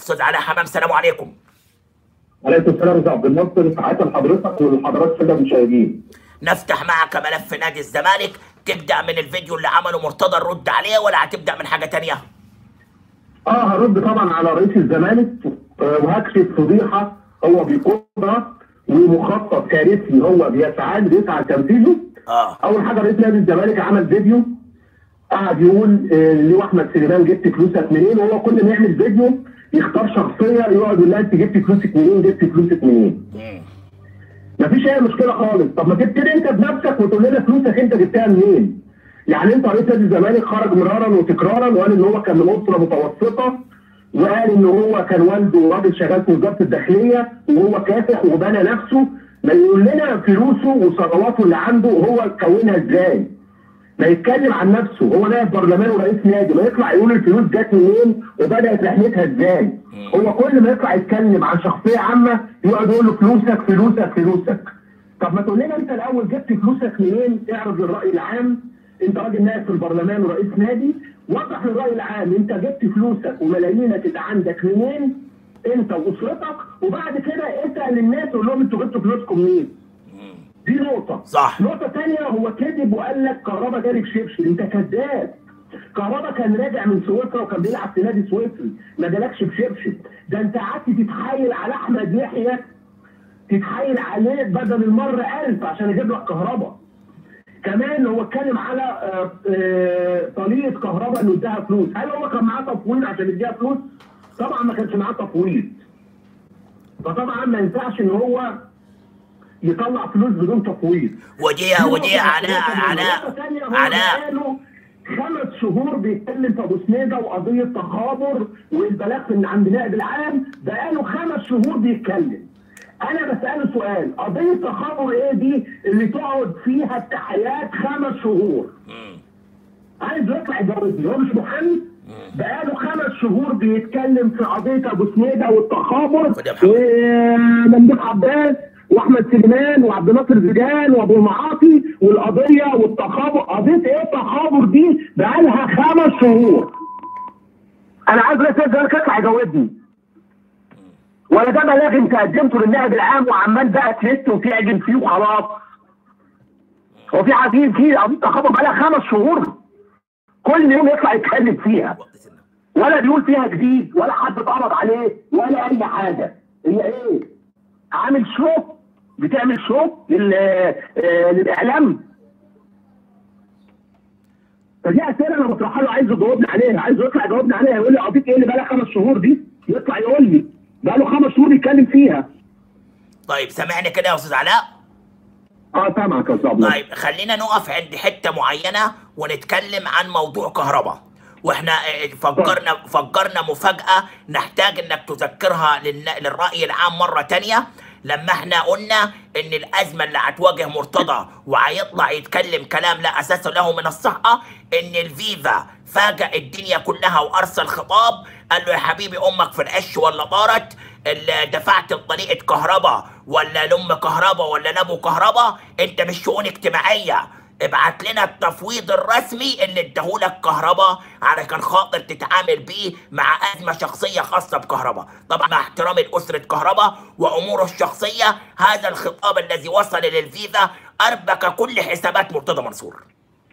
استاذ علاء حمام السلام عليكم عليكم السلام ورحمه عبد الناصر تحياتي لحضرتك ولحضرات الساده المشاهدين. نفتح معك ملف نادي الزمالك تبدا من الفيديو اللي عمله مرتضى نرد عليه ولا هتبدا من حاجه تانية اه هرد طبعا على رئيس الزمالك آه، وهكشف فضيحه هو بيقودها ومخطط كارثي هو بيسعى له بيسعى لتنفيذه. اه اول حاجه رئيس نادي الزمالك عمل فيديو قعد يقول آه، ليه احمد سليمان جبت فلوسك منين وهو كل ما يعمل فيديو يختار شخصيه يقعد يقول لها انت جبت فلوسك منين جبت فلوسك منين مم. مفيش اي مشكله خالص طب ما تبتدي انت بنفسك وتقول لنا فلوسك انت جبتها منين يعني انت رئيس نادي الزمالك خرج مرارا وتكرارا وقال ان هو كان من اسره متوسطه وقال ان هو كان والده راجل شغال في وزاره الداخليه وهو كافح وبنى نفسه ما يقول لنا فلوسه وثرواته اللي عنده هو كونها ازاي ما يتكلم عن نفسه هو نائب برلمان ورئيس نادي ما يطلع يقول الفلوس جت منين وبدات رحلتها ازاي هو كل ما يطلع يتكلم عن شخصيه عامه يقعد يقول له فلوسك فلوسك فلوسك طب ما تقول لنا انت الاول جبت فلوسك منين اعرض للراي العام انت راجل نائب في البرلمان ورئيس نادي وضح للراي العام انت جبت فلوسك وملايينك اللي عندك منين انت واسرتك وبعد كده اسال الناس قول لهم انتوا جبتوا فلوسكم منين دي نقطة صح. نقطة تانية هو كذب وقال لك كهربا جالي بشبشب انت كذاب كهربا كان راجع من سويسرا وكان بيلعب في نادي سويسري ما جالكش بشبشب ده انت قعدت تتحايل على احمد يحيى تتحايل عليه بدل المرة ألف عشان يجيب لك كهربا كمان هو اتكلم على آه، آه، طليقة كهربا انه اداها فلوس هل هو كان معاه تفويض عشان يديها فلوس؟ طبعا ما كانش معاه تفويض فطبعا ما ينفعش ان هو يطلع فلوس بدون تفويض ودي ودي علاء علاء علاء بقاله خمس شهور بيتكلم في ابو سنيده وقضيه تخابر والبلاغ من عند نائب العام بقاله خمس شهور بيتكلم انا بساله سؤال قضيه تخابر ايه دي اللي تقعد فيها التحيات خمس شهور مم. عايز يطلع يجوزني هو مش محامي بقاله خمس شهور بيتكلم في قضيه ابو سنيده والتخابر خد يا محمد. وممدوح عباس واحمد سليمان وعبد الناصر زيدان وابو المعاطي والقضيه والتخابر قضيه ايه التخابر دي بقالها خمس شهور انا عايز رئيس الزمالك يطلع يجاوبني ولا ده بلاغ انت قدمته للنائب العام وعمال بقى تهت وتعجن فيه وخلاص هو في عارفين فيه قضيه التخابر بقالها خمس شهور كل يوم يطلع يتكلم فيها وقت سنة. ولا بيقول فيها جديد ولا حد اتقبض عليه ولا اي حاجه هي ايه عامل شو بتعمل شو لل... آه، للاعلام فدي اسئله انا بطرحها له عايز يجاوبني عليها عايز يطلع يجاوبني عليها يقول لي قضيه ايه اللي بقالها خمس شهور دي يطلع يقول لي بقاله خمس شهور يتكلم فيها طيب سامعني كده يا استاذ علاء اه سامعك يا استاذ طيب خلينا نقف عند حته معينه ونتكلم عن موضوع كهرباء واحنا آه، فكرنا فكرنا مفاجاه نحتاج انك تذكرها للن- للراي العام مره تانية لما احنا قلنا ان الازمه اللي هتواجه مرتضى وهيطلع يتكلم كلام لا اساس له من الصحه ان الفيفا فاجأ الدنيا كلها وارسل خطاب قال له يا حبيبي امك في العش ولا طارت اللي دفعت لطريقه كهرباء ولا لام كهرباء ولا لابو كهرباء انت مش شؤون اجتماعيه ابعت لنا التفويض الرسمي اللي اداهولك كهرباء علشان خاطر تتعامل بيه مع ازمه شخصيه خاصه بكهرباء طبعا مع احترامي لاسره كهرباء واموره الشخصيه هذا الخطاب الذي وصل للفيفا اربك كل حسابات مرتضى منصور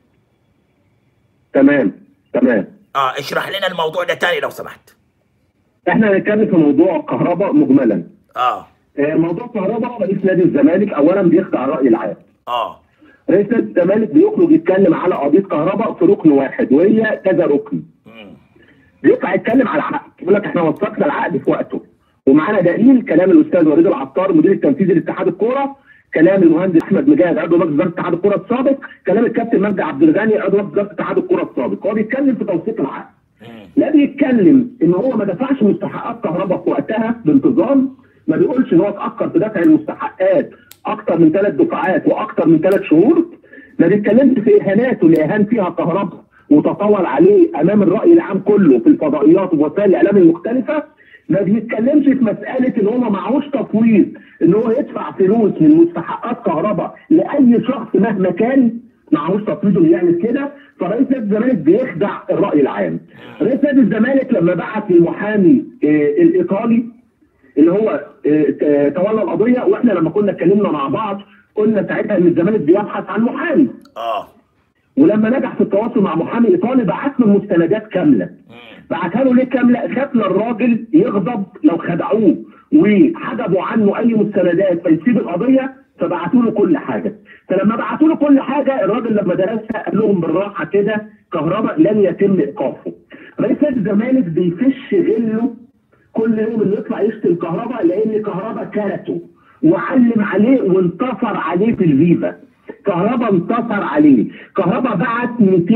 تمام تمام اه اشرح لنا الموضوع ده تاني لو سمحت احنا هنتكلم في موضوع كهرباء مجملا اه آه، موضوع كهرباء رئيس نادي الزمالك اولا بيخضع الراي العام اه رئيس نادي الزمالك بيخرج يتكلم على قضيه كهرباء في ركن واحد وهي كذا ركن مم. بيطلع يتكلم على العقد يقول لك احنا وثقنا العقد في وقته ومعانا دليل كلام الاستاذ وليد العطار مدير التنفيذي لاتحاد الكوره كلام المهندس احمد مجاهد عضو مجلس اداره اتحاد الكوره السابق كلام الكابتن مجدي عبد الغني عضو مجلس اداره اتحاد الكوره السابق هو بيتكلم في توثيق العقد مم. لا بيتكلم ان هو ما دفعش مستحقات كهرباء في وقتها بانتظام ما بيقولش ان هو اتاخر في دفع المستحقات اكتر من ثلاث دفعات واكتر من ثلاث شهور ما بيتكلمش في اهاناته اللي اهان فيها كهرباء وتطاول عليه امام الراي العام كله في الفضائيات ووسائل الاعلام المختلفه ما بيتكلمش في مساله ان هو ما معهوش تفويض ان هو يدفع فلوس من مستحقات كهرباء لاي شخص مهما كان معهوش تفويض انه يعمل كده فرئيس نادي الزمالك بيخدع الراي العام رئيس نادي الزمالك لما بعت للمحامي آه، الايطالي اللي هو آه، ت- تولى القضيه واحنا لما كنا اتكلمنا مع بعض قلنا ساعتها ان الزمالك بيبحث عن محامي اه ولما نجح في التواصل مع محامي ايطالي بعت له المستندات كامله مم. بعتها له ليه كامله خاف لا الراجل يغضب لو خدعوه وحجبوا عنه اي مستندات فيسيب القضيه فبعتوا له كل حاجه فلما بعتوا له كل حاجه الراجل لما درسها قال لهم بالراحه كده كهرباء لن يتم ايقافه رئيس نادي الزمالك بيفش غله كل يوم اللي يطلع يشتم كهرباء لان كهرباء كرته وعلم عليه وانتصر عليه في الفيفا كهرباء انتصر عليه كهرباء بعت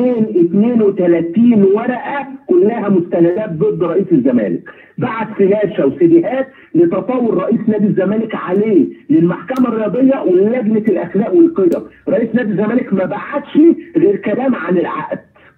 232 ورقه كلها مستندات ضد رئيس الزمالك بعت فلاشه وسيديهات لتطور رئيس نادي الزمالك عليه للمحكمه الرياضيه ولجنه الاخلاق والقيم رئيس نادي الزمالك ما بعتش غير كلام عن العقد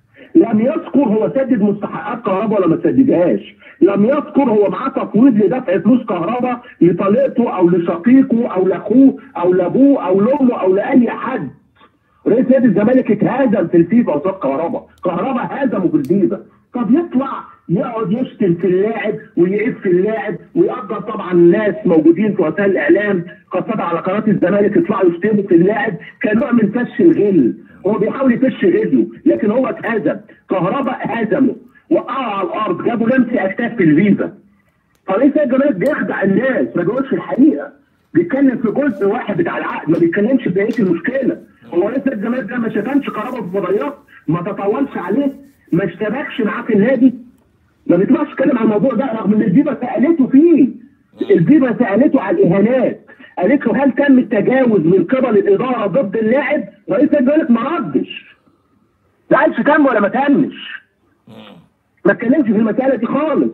لم يذكر هو سدد مستحقات كهرباء ولا ما سددهاش لم يذكر هو معاه تفويض لدفع فلوس كهرباء لطليقته او لشقيقه او لاخوه او لابوه او لامه او لاي حد رئيس نادي الزمالك اتهزم في الفيفا قصاد كهرباء كهرباء هزمه في الفيفا طب يطلع يقعد يشتم في اللاعب ويعيب في اللاعب ويقدر طبعا الناس موجودين في وسائل الاعلام خاصه على قناه الزمالك يطلعوا يشتموا في اللاعب كنوع من فش الغل هو بيحاول يفش غله لكن هو اتهزم كهرباء هزمه وقعوا على الارض جابوا لمسي اكتاف في الفيفا فرئيس الزمالك بيخدع الناس ما بيقولش الحقيقه بيتكلم في جزء واحد بتاع العقد ما بيتكلمش في بقيه المشكله هو رئيس الزمالك ده ما شتمش كهرباء في الفضائيات ما تطولش عليه ما اشتبكش معاه في النادي ما بيطلعش يتكلم عن الموضوع ده رغم ان الفيفا سالته فيه الفيفا سالته على الاهانات قالت له هل تم التجاوز من قبل الاداره ضد اللاعب رئيس الزمالك ما ردش لا قالش تم ولا ما تمش مم. ما اتكلمش في المساله دي خالص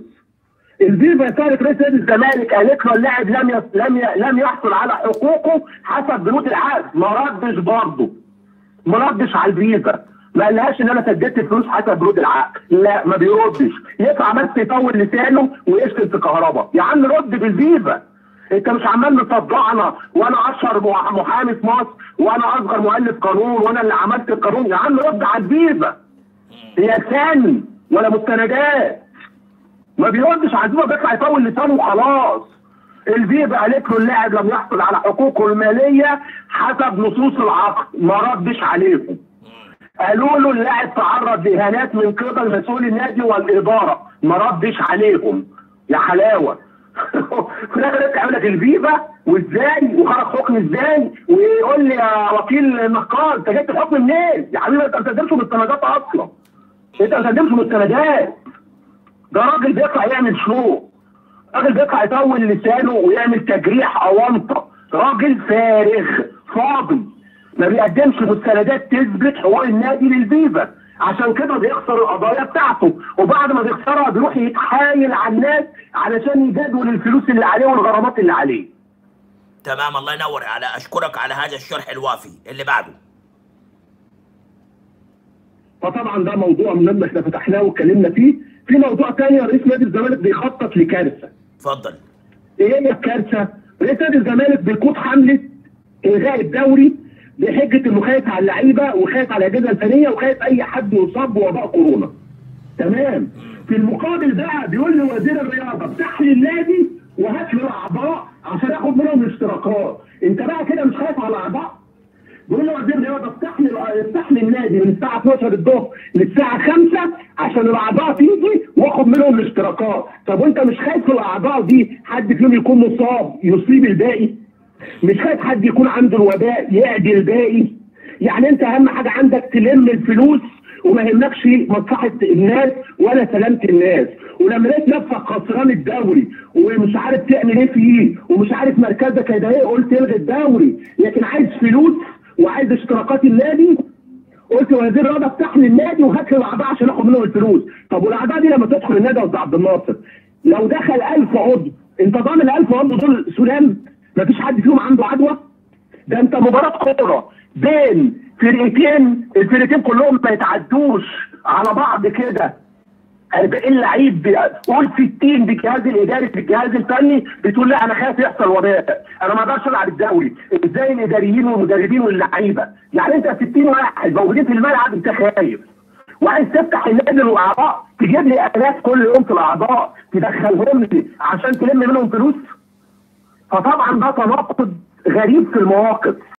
الفيفا سالت رئيس نادي الزمالك قالت له اللاعب لم يص... لم ي... لم يحصل على حقوقه حسب بنود العقد ما ردش برضه ما ردش على الفيزا ما قالهاش ان انا سددت فلوس حسب بنود العقد لا ما بيردش يطلع بس يطول لسانه ويشتم في كهرباء يا عم رد بالفيزا انت مش عمال مصدعنا وانا اشهر مح- محامي في مصر وانا اصغر مؤلف قانون وانا اللي عملت القانون يا عم رد على الفيزا هي ثاني ولا مستندات ما بيردش على الفيفا بيطلع يطول لسانه وخلاص الفيفا قالت له اللاعب لم يحصل على حقوقه الماليه حسب نصوص العقد ما ردش عليهم قالوا له اللاعب تعرض لاهانات من قبل مسؤول النادي والاداره ما ردش عليهم يا حلاوه في الاخر يطلع يقول لك الفيفا وازاي وخرج حكم ازاي ويقول لي يا وكيل نقال انت جبت الحكم منين؟ يا حبيبي انت ما بتقدمش مستندات اصلا انت ما بتقدمش مستندات ده راجل بيطلع يعمل شو راجل بيطلع يطول لسانه ويعمل تجريح اونطه راجل فارغ فاضي ما بيقدمش مستندات تثبت حقوق النادي للفيفا عشان كده بيخسر القضايا بتاعته وبعد ما بيخسرها بيروح يتحايل على الناس علشان يجدول الفلوس اللي عليه والغرامات اللي عليه تمام الله ينور على اشكرك على هذا الشرح الوافي اللي بعده فطبعا ده موضوع مهم احنا فتحناه واتكلمنا فيه في موضوع تاني رئيس نادي الزمالك بيخطط لكارثه اتفضل ايه هي الكارثه؟ رئيس نادي الزمالك بيقود حمله الغاء الدوري بحجه انه خايف على اللعيبه وخايف على الاجهزه الفنيه وخايف اي حد يصاب بوباء كورونا. تمام؟ في المقابل بقى بيقول لي وزير الرياضه افتح لي النادي وهات لي الاعضاء عشان اخد منهم الاشتراكات. انت بقى كده مش خايف على الاعضاء؟ بيقول لي وزير الرياضه افتح لي افتح لي النادي من الساعه 12 الظهر للساعه 5 عشان الاعضاء تيجي واخد منهم الاشتراكات، طب وانت مش خايف الاعضاء دي حد فيهم يكون مصاب يصيب الباقي؟ مش خايف حد يكون عنده الوباء يعدي الباقي؟ يعني انت اهم حاجه عندك تلم الفلوس وما يهمكش مصلحه الناس ولا سلامه الناس ولما لقيت نفسك خسران الدوري ومش عارف تعمل ايه فيه ومش عارف مركزك هيبقى ايه قلت الغي الدوري لكن عايز فلوس وعايز اشتراكات النادي قلت وزير الرياضه افتح لي النادي وهات لي الاعضاء عشان اخد منهم الفلوس طب والاعضاء دي لما تدخل النادي يا استاذ عبد الناصر لو دخل 1000 عضو انت ضامن ال 1000 عضو دول سلام مفيش حد فيهم عنده عدوى ده انت مباراه كوره بين فرقتين الفرقتين كلهم ما يتعدوش على بعض كده 40 لعيب ب- قول 60 بالجهاز الاداري بالجهاز الفني بتقول لا انا خايف يحصل وباء انا ما اقدرش العب الدوري ازاي الاداريين والمدربين واللعيبه يعني انت 60 واحد موجودين في الملعب انت خايف وعايز تفتح النادي للاعضاء تجيب لي الاف كل يوم في الاعضاء تدخلهم لي عشان تلم منهم فلوس فطبعا ده تناقض غريب في المواقف